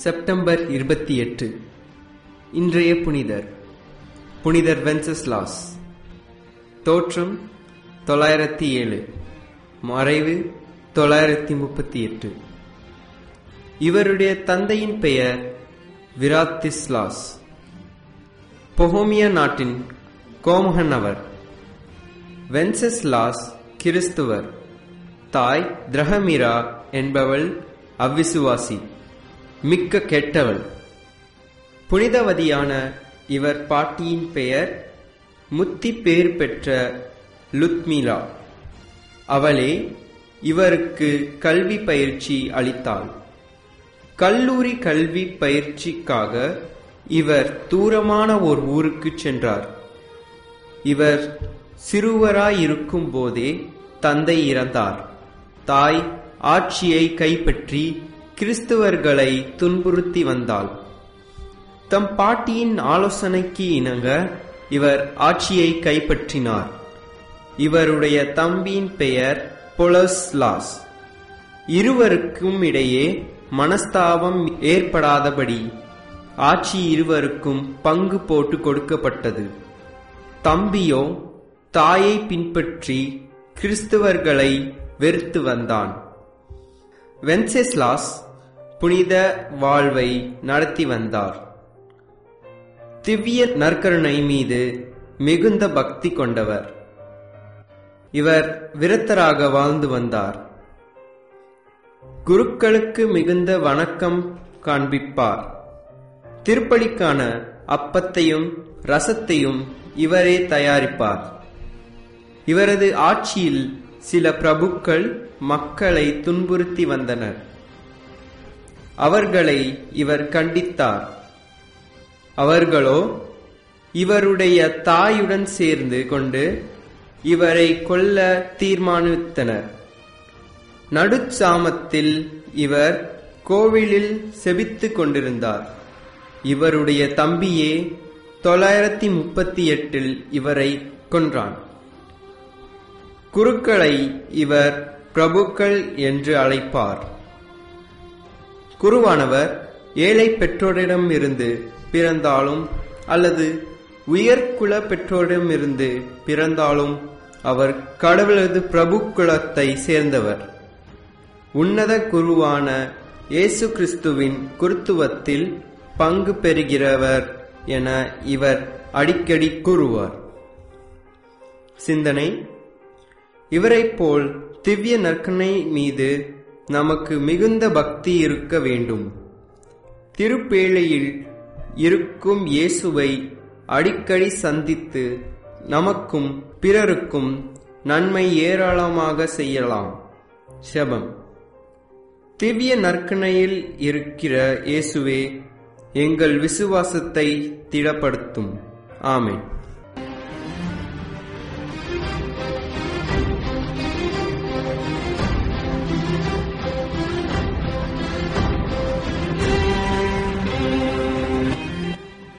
September இருபத்தி எட்டு இன்றைய புனிதர் புனிதர் வென்சஸ்லாஸ் தோற்றம் தொள்ளாயிரத்தி ஏழு மறைவு தொள்ளாயிரத்தி முப்பத்தி எட்டு இவருடைய தந்தையின் பெயர் விராத்திஸ்லாஸ் பொஹோமியா நாட்டின் கோமகன் அவர் வென்சஸ்லாஸ் கிறிஸ்துவர் தாய் திரஹமிரா என்பவள் அவ்விசுவாசி மிக்க கெட்டவள் புனிதவதியான இவர் பாட்டியின் பெயர் முத்தி பேர் பெற்ற லுத்மிலா அவளே இவருக்கு கல்வி பயிற்சி அளித்தாள் கல்லூரி கல்வி பயிற்சிக்காக இவர் தூரமான ஓர் ஊருக்கு சென்றார் இவர் சிறுவராயிருக்கும் போதே தந்தை இறந்தார் தாய் ஆட்சியை கைப்பற்றி கிறிஸ்துவர்களை துன்புறுத்தி வந்தாள் தம் பாட்டியின் ஆலோசனைக்கு இணங்க இவர் ஆட்சியை கைப்பற்றினார் இவருடைய தம்பியின் பெயர் பொலஸ்லாஸ் இருவருக்கும் இடையே மனஸ்தாபம் ஏற்படாதபடி ஆட்சி இருவருக்கும் பங்கு போட்டு கொடுக்கப்பட்டது தம்பியோ தாயை பின்பற்றி கிறிஸ்துவர்களை வெறுத்து வந்தான் வென்செஸ்லாஸ் புனித வாழ்வை நடத்தி வந்தார் திவ்ய நற்கருணை மீது மிகுந்த பக்தி கொண்டவர் இவர் விரத்தராக வாழ்ந்து வந்தார் குருக்களுக்கு மிகுந்த வணக்கம் காண்பிப்பார் திருப்பலிக்கான அப்பத்தையும் ரசத்தையும் இவரே தயாரிப்பார் இவரது ஆட்சியில் சில பிரபுக்கள் மக்களை துன்புறுத்தி வந்தனர் அவர்களை இவர் கண்டித்தார் அவர்களோ இவருடைய தாயுடன் சேர்ந்து கொண்டு இவரை கொல்ல தீர்மானித்தனர் நடுச்சாமத்தில் இவர் கோவிலில் செபித்துக் கொண்டிருந்தார் இவருடைய தம்பியே தொள்ளாயிரத்தி முப்பத்தி எட்டில் இவரை கொன்றான் குருக்களை இவர் பிரபுக்கள் என்று அழைப்பார் குருவானவர் ஏழை பெற்றோரிடம் இருந்து பிறந்தாலும் அல்லது உயர்குல பெற்றோரிடமிருந்து பிறந்தாலும் அவர் கடவுளது பிரபு குலத்தை சேர்ந்தவர் உன்னத குருவான இயேசு கிறிஸ்துவின் குருத்துவத்தில் பங்கு பெறுகிறவர் என இவர் அடிக்கடி கூறுவார் சிந்தனை இவரைப் போல் திவ்ய நற்கனை மீது நமக்கு மிகுந்த பக்தி இருக்க வேண்டும் திருப்பேழையில் இருக்கும் இயேசுவை அடிக்கடி சந்தித்து நமக்கும் பிறருக்கும் நன்மை ஏராளமாக செய்யலாம் செபம் திவ்ய நற்கனையில் இருக்கிற இயேசுவே எங்கள் விசுவாசத்தை திடப்படுத்தும் ஆமென்